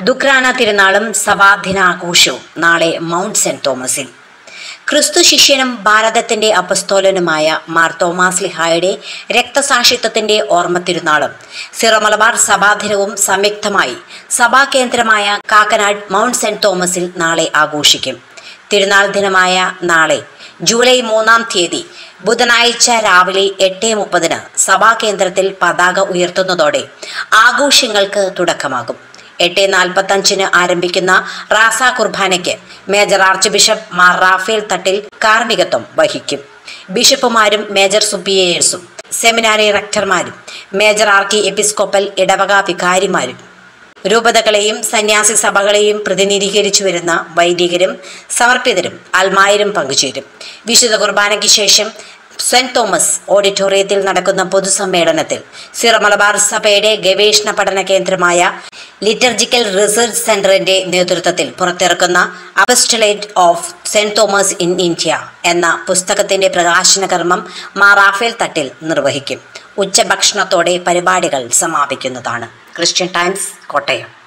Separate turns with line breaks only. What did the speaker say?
ദുക്രാന തിരുനാളും സഭാദിനാഘോഷവും നാളെ mount saint തോമസിൽ ക്രിസ്തു ശിഷ്യനും ഭാരതത്തിന്റെ അപസ്തോലനുമായ മാർ തോമാസ് ലിഹായുടെ രക്തസാക്ഷിത്വത്തിന്റെ ഓർമ്മ തിരുനാളും സിറമലബാർ സഭാദിനവും സംയുക്തമായി സഭാകേന്ദ്രമായ കാക്കനാട് മൗണ്ട് സെന്റ് തോമസിൽ നാളെ ആഘോഷിക്കും തിരുനാൾ ദിനമായ നാളെ ജൂലൈ മൂന്നാം തീയതി ബുധനാഴ്ച രാവിലെ എട്ട് മുപ്പതിന് സഭാകേന്ദ്രത്തിൽ പതാക ഉയർത്തുന്നതോടെ ആഘോഷങ്ങൾക്ക് തുടക്കമാകും എട്ട് നാൽപ്പത്തഞ്ചിന് ആരംഭിക്കുന്ന റാസ കുർബാനയ്ക്ക് major archbishop Mar Raphael Thattil കാർമ്മികത്വം വഹിക്കും ബിഷപ്പുമാരും മേജർ സുപ്പിയേഴ്സും സെമിനാരി റക്ടർമാരും മേജർ ആർക്കി എപ്പിസ്കോപ്പൽ ഇടവക വികാരിമാരും രൂപതകളെയും സന്യാസി സഭകളെയും പ്രതിനിധീകരിച്ചു വരുന്ന വൈദികരും സമർപ്പിതരും അൽമായരും പങ്കുചേരും വിശുദ്ധ കുർബാനയ്ക്ക് ശേഷം സെന്റ് തോമസ് ഓഡിറ്റോറിയത്തിൽ നടക്കുന്ന പൊതുസമ്മേളനത്തിൽ സിറമലബാർ സഭയുടെ ഗവേഷണ പഠന കേന്ദ്രമായ ലിറ്റർജിക്കൽ റിസർച്ച് സെന്ററിന്റെ നേതൃത്വത്തിൽ പുറത്തിറക്കുന്ന apostolate of Saint Thomas in India എന്ന പുസ്തകത്തിന്റെ പ്രകാശന കർമ്മം മാറാഫേൽ തട്ടിൽ നിർവഹിക്കും ഉച്ചഭക്ഷണത്തോടെ പരിപാടികൾ സമാപിക്കുന്നതാണ് ക്രിസ്ത്യൻ ടൈംസ് കോട്ടയം